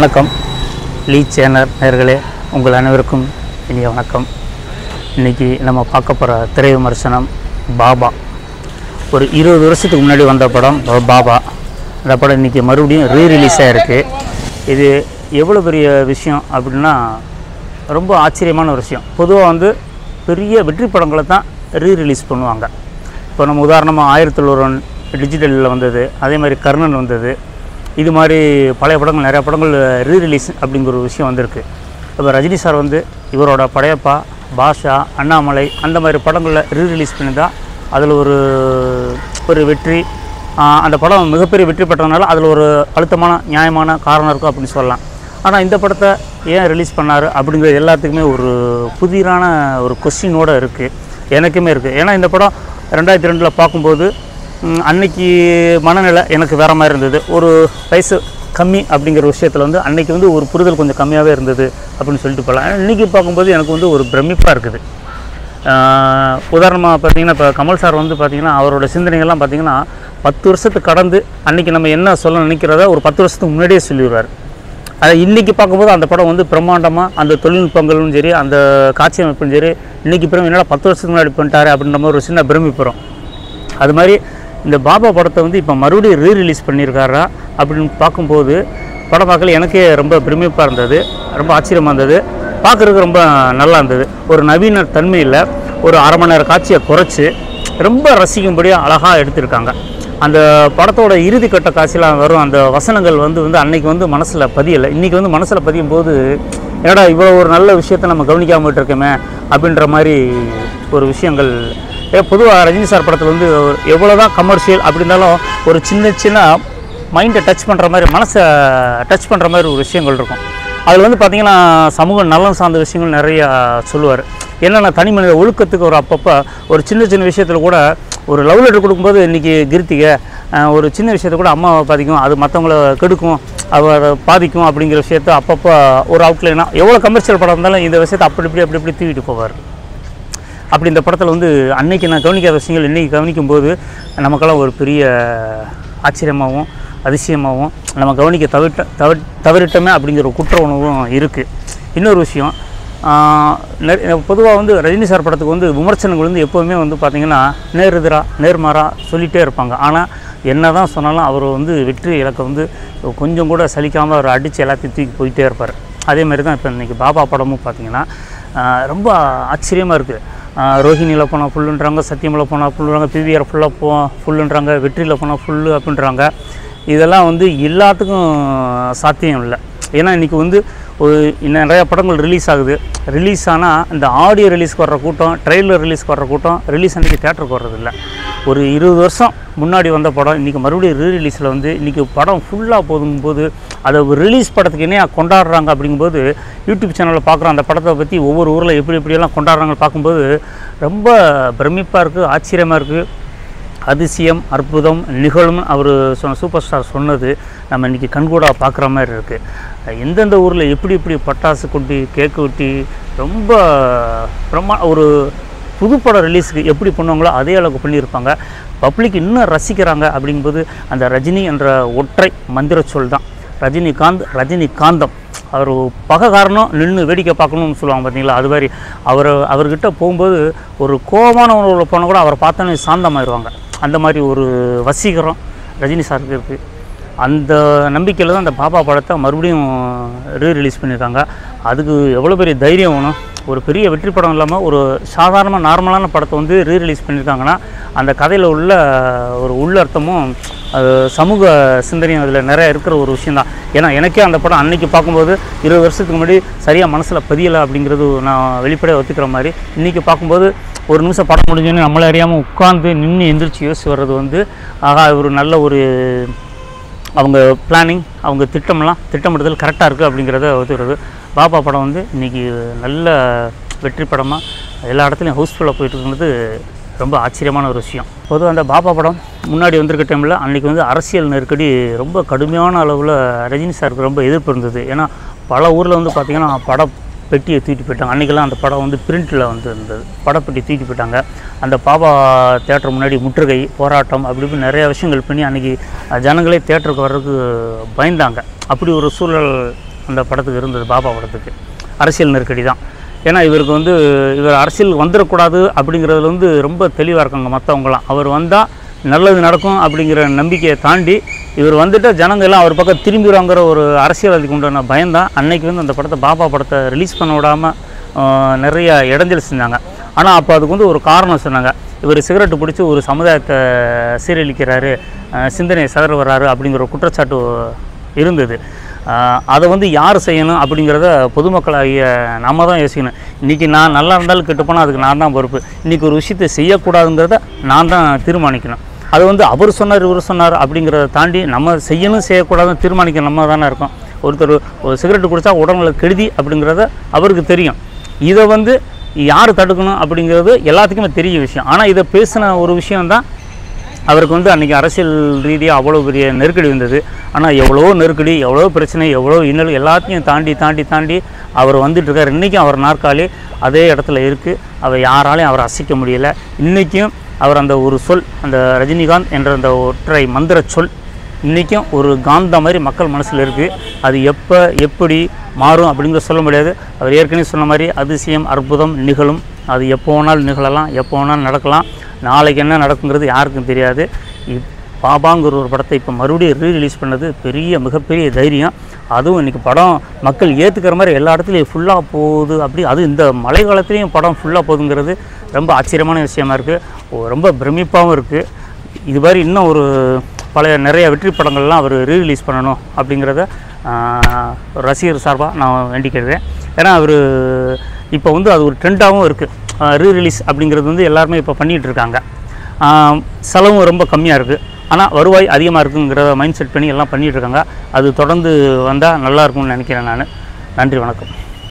வணக்கம் லீ சேனல் நேர்களே உங்கள் அனைவருக்கும் இனிய வணக்கம் இன்றைக்கி நம்ம பார்க்க போகிற திரை விமர்சனம் பாபா ஒரு இருபது வருஷத்துக்கு முன்னாடி வந்த படம் ப- பாபா அந்த படம் இன்றைக்கி மறுபடியும் ரீ ரிலீஸ் ஆகிருக்கு இது எவ்வளோ பெரிய விஷயம் அப்படின்னா ரொம்ப ஆச்சரியமான ஒரு விஷயம் பொதுவாக வந்து பெரிய வெற்றி படங்களை தான் ரீ ரிலீஸ் பண்ணுவாங்க இப்போ நம்ம உதாரணமாக ஆயிரத்தி ஒருவன் டிஜிட்டலில் வந்தது அதே மாதிரி கர்ணன் வந்தது இது மாதிரி பழைய படங்கள் நிறையா படங்கள் ரீ ரிலீஸ் அப்படிங்கிற ஒரு விஷயம் வந்திருக்கு இப்போ ரஜினி சார் வந்து இவரோட படையப்பா பாஷா அண்ணாமலை அந்த மாதிரி படங்களில் ரீ ரிலீஸ் பண்ணியிருந்தா அதில் ஒரு ஒரு வெற்றி ஆஹ் அந்த படம் மிகப்பெரிய வெற்றி பெற்றதுனால அதில் ஒரு அழுத்தமான நியாயமான காரணம் இருக்கும் அப்படின்னு சொல்லலாம் ஆனால் இந்த படத்தை ஏன் ரிலீஸ் பண்ணார் அப்படிங்கிறது எல்லாத்துக்குமே ஒரு புதிரான ஒரு கொஸ்டினோடு இருக்குது எனக்குமே இருக்குது ஏன்னா இந்த படம் ரெண்டாயிரத்தி ரெண்டில் பார்க்கும்போது ம், அன்னைக்கு மனநிலை எனக்கு வேறு மாதிரி இருந்தது ஒரு வயசு கம்மி அப்படிங்கிற விஷயத்தில் வந்து அன்னைக்கு வந்து ஒரு புரிதல் கொஞ்சம் கம்மியாகவே இருந்தது அப்படின்னு சொல்லிட்டு போகலாம் இன்றைக்கி பார்க்கும்போது எனக்கு வந்து ஒரு பிரமிப்பாக இருக்குது உதாரணமாக பார்த்தீங்கன்னா இப்போ கமல் சார் வந்து பார்த்தீங்கன்னா அவரோட சிந்தனைகள்லாம் பார்த்தீங்கன்னா பத்து வருஷத்துக்கு கடந்து அன்றைக்கி நம்ம என்ன சொல்ல நினைக்கிறத ஒரு பத்து வருஷத்துக்கு முன்னாடியே சொல்லிடுவார் அதை இன்றைக்கி பார்க்கும்போது அந்த படம் வந்து பிரம்மாண்டமாக அந்த தொழில்நுட்பங்களும் சரி அந்த காட்சி அமைப்பும் சரி இன்றைக்கி பிறகு என்னடா பத்து வருஷத்துக்கு முன்னாடி பண்ணிட்டாரு அப்படின்ற மாதிரி ஒரு சின்ன பிரமிப்புறோம் அது மாதிரி இந்த பாபா படத்தை வந்து இப்போ மறுபடியும் ரீ ரிலீஸ் பண்ணியிருக்காரா அப்படின்னு பார்க்கும்போது படம் பார்க்கல எனக்கே ரொம்ப பிரமிப்பாக இருந்தது ரொம்ப ஆச்சரியமாக இருந்தது பார்க்குறதுக்கு ரொம்ப நல்லா இருந்தது ஒரு நவீன தன்மையில் ஒரு அரை மணி நேரம் காட்சியை குறைச்சி ரொம்ப ரசிக்கும்படியாக அழகாக எடுத்திருக்காங்க அந்த படத்தோட இறுதி கட்ட காட்சியெலாம் வரும் அந்த வசனங்கள் வந்து வந்து அன்னைக்கு வந்து மனசில் பதியலை இன்றைக்கி வந்து மனசில் பதியும் போது என்னடா இவ்வளோ ஒரு நல்ல விஷயத்தை நம்ம கவனிக்காம விட்டுருக்கோமே அப்படின்ற மாதிரி ஒரு விஷயங்கள் ஏ பொதுவாக ரஜினி சார் படத்தில் வந்து எவ்வளோ தான் கமர்ஷியல் அப்படி இருந்தாலும் ஒரு சின்ன சின்ன மைண்டை டச் பண்ணுற மாதிரி மனசை டச் பண்ணுற மாதிரி ஒரு விஷயங்கள் இருக்கும் அதில் வந்து பார்த்திங்கன்னா சமூக நலன் சார்ந்த விஷயங்கள் நிறையா சொல்லுவார் என்னென்ன தனி மனித ஒழுக்கத்துக்கு ஒரு அப்பப்போ ஒரு சின்ன சின்ன விஷயத்தில் கூட ஒரு லவ் லெட்டர் கொடுக்கும்போது இன்றைக்கி கிருத்திகை அஹ், ஒரு சின்ன விஷயத்தை கூட அம்மாவை பாதிக்கும் அது மற்றவங்கள கெடுக்கும் அதை பாதிக்கும் அப்படிங்கிற விஷயத்த அப்பப்போ ஒரு அவுட்லைனாக எவ்வளோ கமர்ஷியல் படம் இருந்தாலும் இந்த விஷயத்தை அப்படி இப்படி அப்படி இப்படி தூக்கிட்டு போவார் அப்படி இந்த படத்தில் வந்து அன்னைக்கு நான் கவனிக்காத விஷயங்கள் இன்றைக்கி கவனிக்கும்போது நமக்கெல்லாம் ஒரு பெரிய ஆச்சரியமாகவும் அதிசயமாகவும் நம்ம கவனிக்க தவிர்த்த தவிர தவறிட்டோமே அப்படிங்கிற ஒரு குற்ற உணர்வும் இருக்குது இன்னொரு விஷயம் பொதுவாக வந்து ரஜினி சார் படத்துக்கு வந்து விமர்சனங்கள் வந்து எப்போவுமே வந்து பார்த்திங்கன்னா நேரெதிராக நேர்மாறாக சொல்லிகிட்டே இருப்பாங்க ஆனால் என்ன தான் சொன்னாலும் அவர் வந்து வெற்றி இலக்கை வந்து கொஞ்சம் கூட சலிக்காமல் அவர் அடித்து எல்லாத்தையும் தூக்கி போயிட்டே இருப்பார் அதே மாதிரி தான் இப்போ இன்றைக்கி பாபா படமும் பார்த்திங்கன்னா ஆஹ் ரொம்ப ஆச்சரியமாக இருக்குது ரோஹிணியில் போனால் ஃபுல்லுன்றாங்க சத்தியமில் போனால் ஃபுல்லுன்றாங்க பிவிஆர் ஃபுல்லாக போ ஃபுல்லுன்றாங்க வெற்றியில் போனால் ஃபுல்லு அப்படின்றாங்க இதெல்லாம் வந்து எல்லாத்துக்கும் சாத்தியம் இல்லை ஏன்னா இன்றைக்கி வந்து ஒரு இன்னும் நிறையா படங்கள் ரிலீஸ் ஆகுது ரிலீஸ் ஆனால் இந்த ஆடியோ ரிலீஸ்க்கு வர்ற கூட்டம் ட்ரெய்லர் ரிலீஸ்க்கு வர்ற கூட்டம் ரிலீஸ் அன்றைக்கி தேட்டருக்கு வர்றதில்ல ஒரு இருபது வருஷம் முன்னாடி வந்த படம் இன்றைக்கி மறுபடியும் ரீ ரிலீஸில் வந்து இன்றைக்கி படம் ஃபுல்லாக போதுங்கும்போது அதை ஒரு ரிலீஸ் படத்துக்கு இணையாக கொண்டாடுறாங்க அப்படிங்கும்போது யூடியூப் சேனலில் பார்க்குறோம் அந்த படத்தை பற்றி ஒவ்வொரு ஊரில் எப்படி எப்படியெல்லாம் கொண்டாடுறாங்கன்னு பார்க்கும்போது ரொம்ப பிரமிப்பாக இருக்குது ஆச்சரியமாக இருக்குது அதிசயம் அற்புதம் நிகழும் அவர் சொன்ன சூப்பர் ஸ்டார் சொன்னது நம்ம இன்றைக்கி கண்கூடாக பார்க்குற மாதிரி இருக்குது எந்தெந்த ஊரில் எப்படி எப்படி பட்டாசு கொட்டி கேக்கு வெட்டி ரொம்ப பிரமா ஒரு புதுப்படம் ரிலீஸுக்கு எப்படி பண்ணுவாங்களோ அதே அளவுக்கு பண்ணியிருப்பாங்க பப்ளிக் இன்னும் ரசிக்கிறாங்க அப்படிங்கும்போது அந்த ரஜினி என்ற ஒற்றை மந்திர சொல் தான் ரஜினிகாந்த் ரஜினிகாந்தம் அவர் பகை காரணம் நின்று வேடிக்கை பார்க்கணும்னு சொல்லுவாங்க பார்த்தீங்களா அது மாதிரி அவர் அவர்கிட்ட போகும்போது ஒரு கோபமான உணர்வில் போனால் கூட அவரை பார்த்தோன்னே சாந்தமாயிருவாங்க அந்த மாதிரி ஒரு வசீகரம் ரஜினி சாருக்கு இருக்குது அந்த நம்பிக்கையில் தான் அந்த பாபா படத்தை மறுபடியும் ரீ ரிலீஸ் பண்ணியிருக்காங்க அதுக்கு எவ்வளோ பெரிய தைரியம் வேணும் ஒரு பெரிய வெற்றி படம் இல்லாமல் ஒரு சாதாரணமாக நார்மலான படத்தை வந்து ரீ ரிலீஸ் பண்ணியிருக்காங்கன்னா அந்த கதையில் உள்ள ஒரு உள்ளர்த்தமும் அது சமூக சிந்தனையும் அதில் நிறைய இருக்கிற ஒரு விஷயந்தான் ஏன்னா எனக்கே அந்த படம் அன்னைக்கு பார்க்கும்போது இருபது வருஷத்துக்கு முன்னாடி சரியாக மனசில் பதியலை அப்படிங்கிறது நான் வெளிப்படையாக ஒத்துக்கிற மாதிரி இன்றைக்கி பார்க்கும்போது ஒரு நிமிஷம் படம் முடிஞ்சோன்னே நம்மளை அறியாமல் உட்காந்து நின்று எந்திரிச்சு யோசிச்சு வர்றது வந்து ஆகா ஒரு நல்ல ஒரு அவங்க பிளானிங் அவங்க திட்டம்லாம் திட்டமிடுதல் கரெக்டாக இருக்குது அப்படிங்கிறத ஒத்துக்கிறது பாபா படம் வந்து இன்றைக்கி நல்ல வெற்றி படமாக எல்லா இடத்துலையும் ஹவுஸ்ஃபுல்லாக போயிட்டு இருக்கிறது ரொம்ப ஆச்சரியமான ஒரு விஷயம் பொதுவாக அந்த பாபா படம் முன்னாடி வந்திருக்க டைமில் அன்றைக்கி வந்து அரசியல் நெருக்கடி ரொம்ப கடுமையான அளவில் ரஜினி சாருக்கு ரொம்ப எதிர்ப்பு இருந்தது ஏன்னா பல ஊரில் வந்து பார்த்திங்கன்னா படம் பெட்டியை தூக்கிட்டு போயிட்டாங்க அன்றைக்கெல்லாம் அந்த படம் வந்து பிரிண்டில் வந்து இருந்தது படப்பெட்டி தூக்கிட்டு போயிட்டாங்க அந்த பாபா தேட்டர் முன்னாடி முற்றுகை போராட்டம் அப்படி இப்படி நிறைய விஷயங்கள் பண்ணி அன்றைக்கி ஜனங்களே தேட்டருக்கு வர்றதுக்கு பயந்தாங்க அப்படி ஒரு சூழல் அந்த படத்துக்கு இருந்தது பாபா படத்துக்கு அரசியல் நெருக்கடி தான் ஏன்னா இவருக்கு வந்து இவர் அரசியல் வந்துடக்கூடாது அப்படிங்கிறதுல வந்து ரொம்ப தெளிவாக இருக்காங்க மற்றவங்களாம் அவர் வந்தால் நல்லது நடக்கும் அப்படிங்கிற நம்பிக்கையை தாண்டி இவர் வந்துட்டு ஜனங்க எல்லாம் அவர் பக்கம் திரும்பிடுவாங்கிற ஒரு அரசியல்வாதிக்கு உண்டான பயம்தான் அன்னைக்கு வந்து அந்த படத்தை பாபா படத்தை ரிலீஸ் பண்ண விடாமல் நிறைய இடைஞ்சல் செஞ்சாங்க ஆனால் அப்போ அதுக்கு வந்து ஒரு காரணம் சொன்னாங்க இவர் சிகரெட்டு பிடிச்சி ஒரு சமுதாயத்தை சீரழிக்கிறாரு அஹ் சிந்தனையை சதற வர்றாரு அப்படிங்கிற ஒரு குற்றச்சாட்டு இருந்தது அஹ் அதை வந்து யார் செய்யணும் அப்படிங்கிறத பொதுமக்களாகிய நம்ம தான் யோசிக்கணும் இன்றைக்கி நான் நல்லா இருந்தாலும் கெட்டு போனால் அதுக்கு நான் தான் பொறுப்பு இன்றைக்கி ஒரு விஷயத்தை செய்யக்கூடாதுங்கிறத நான் தான் தீர்மானிக்கணும் அது வந்து அவர் சொன்னார் இவர் சொன்னார் அப்படிங்கிறத தாண்டி நம்ம செய்யணும் செய்யக்கூடாதுன்னு தீர்மானிக்க நம்ம தானே இருக்கோம் ஒருத்தர் ஒரு சிகரெட்டு குடித்தா உடல்நல கெடுதி அப்படிங்கிறத அவருக்கு தெரியும் இதை வந்து யார் தடுக்கணும் அப்படிங்கிறது எல்லாத்துக்குமே தெரிய விஷயம் ஆனால் இதை பேசின ஒரு விஷயம்தான் அவருக்கு வந்து அன்றைக்கி அரசியல் ரீதியாக அவ்வளோ பெரிய நெருக்கடி வந்தது ஆனால் எவ்வளோ நெருக்கடி எவ்வளோ பிரச்சனை எவ்வளோ இன்னல் எல்லாத்தையும் தாண்டி தாண்டி தாண்டி அவர் வந்துட்டு இருக்கார் இன்றைக்கும் அவர் நாற்காலி அதே இடத்துல இருக்குது அவர் யாராலையும் அவரை அசைக்க முடியல இன்றைக்கும் அவர் அந்த ஒரு சொல் அந்த ரஜினிகாந்த் என்ற அந்த ஒற்றை மந்திர சொல் இன்றைக்கும் ஒரு காந்த மாதிரி மக்கள் மனசில் இருக்குது அது எப்போ எப்படி மாறும் அப்படிங்கிறத சொல்ல முடியாது அவர் ஏற்கனவே சொன்ன மாதிரி அதிசயம் அற்புதம் நிகழும் அது எப்போ வேணாலும் நிகழலாம் எப்போ வேணாலும் நடக்கலாம் நாளைக்கு என்ன நடக்குங்கிறது யாருக்கும் தெரியாது இப் பாபாங்கிற ஒரு படத்தை இப்போ மறுபடியும் ரீ ரிலீஸ் பண்ணது பெரிய மிகப்பெரிய தைரியம் அதுவும் இன்றைக்கி படம் மக்கள் ஏற்றுக்கிற மாதிரி எல்லா இடத்துலையும் ஃபுல்லாக போகுது அப்படி அது இந்த மழை காலத்துலேயும் படம் ஃபுல்லாக போகுதுங்கிறது ரொம்ப ஆச்சரியமான விஷயமா இருக்குது ரொம்ப பிரமிப்பாகவும் இருக்குது இது மாதிரி இன்னும் ஒரு பழைய நிறைய வெற்றி படங்கள்லாம் அவர் ரீ ரிலீஸ் பண்ணணும் அப்படிங்கிறத ஆஹ், ரசிகர் சார்பாக நான் வேண்டிக்கிறேன் ஏன்னா அவர் இப்போ வந்து அது ஒரு ட்ரெண்டாகவும் இருக்குது ரீ ரிலீஸ் அப்படிங்கிறது வந்து எல்லாருமே இப்போ பண்ணிகிட்டு இருக்காங்க ஆஹ், செலவும் ரொம்ப கம்மியாக இருக்குது ஆனால் வருவாய் அதிகமாக இருக்குங்கிற மைண்ட் செட் பண்ணி எல்லாம் பண்ணிகிட்டு இருக்காங்க அது தொடர்ந்து வந்தால் நல்லா இருக்கும்னு நினைக்கிறேன் நான் நன்றி வணக்கம்